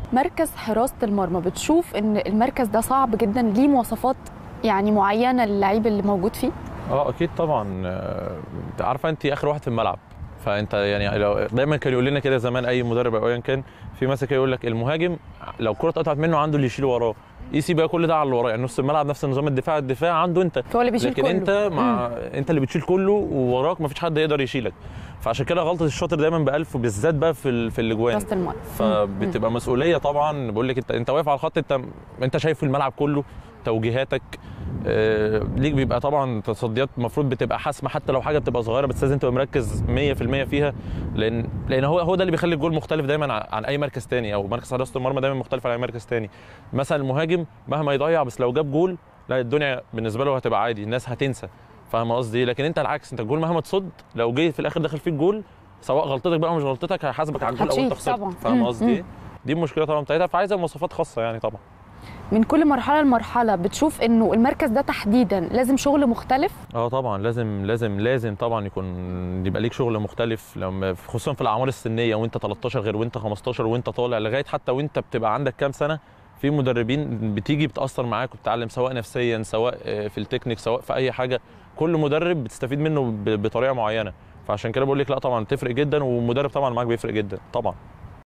مركز حراسه المرمى بتشوف ان المركز ده صعب جدا ليه مواصفات يعني معينه للعيب اللي موجود فيه اه اكيد طبعا آه، انت عارفه انت اخر واحد في الملعب فانت يعني لو دايما كان يقول لنا كده زمان اي مدرب او ايا كان في مثلا كده يقول لك المهاجم لو الكره اتقطعت منه عنده اللي يشيل وراه قيسي بقى كل ده على اللي وراه يعني نص الملعب نفس نظام الدفاع الدفاع عنده انت هو اللي بيشيل لكن كله انت مع انت اللي بتشيل كله ووراك مفيش حد يقدر يشيلك فعشان كده غلطه الشاطر دايما بألف وبالذات بقى في ال- في الاجوان حراسه المرمى فبتبقى مسؤوليه طبعا بقول لك انت انت واقف على الخط انت انت شايف الملعب كله توجيهاتك آه، ليك بيبقى طبعا تصديات المفروض بتبقى حاسمه حتى لو حاجه بتبقى صغيره بس لازم تبقى مركز 100% فيها لان لان هو هو ده اللي بيخلي الجول مختلف دايما عن- عن اي مركز تاني او مركز حراسه المرمى دايما مختلف عن اي مركز تاني مثلا المهاجم مهما يضيع بس لو جاب جول لا الدنيا بالنسبه له هتبقى عادي الناس هتنسى فاهم قصدي إيه؟ لكن انت العكس انت الجول مهما تصد لو جه في الاخر دخل فيك جول سواء غلطتك بقى أو مش غلطتك هيحاسبك على الجول او هتشيل انت خسرت طبعاً. فاهم مم. قصدي مم. ايه؟ دي المشكله طبعا بتاعتها فعايزه مواصفات خاصه يعني طبعا من كل مرحله لمرحله بتشوف انه المركز ده تحديدا لازم شغل مختلف اه طبعا لازم لازم لازم طبعا يكون يبقى ليك شغل مختلف لما خصوصا في الاعمار السنيه وانت 13 غير وانت 15 وانت طالع لغايه حتى وانت بتبقى عندك كام سنه في مدربين بتيجي بتاثر معاك وبتتعلم سواء نفسيا سواء آه، في التكنيك سواء في اي حاجه كل مدرب بتستفيد منه ب- بطريقه معينه فعشان كده بقول لك لا طبعا تفرق جدا ومدرب طبعا معاك بيفرق جدا طبعا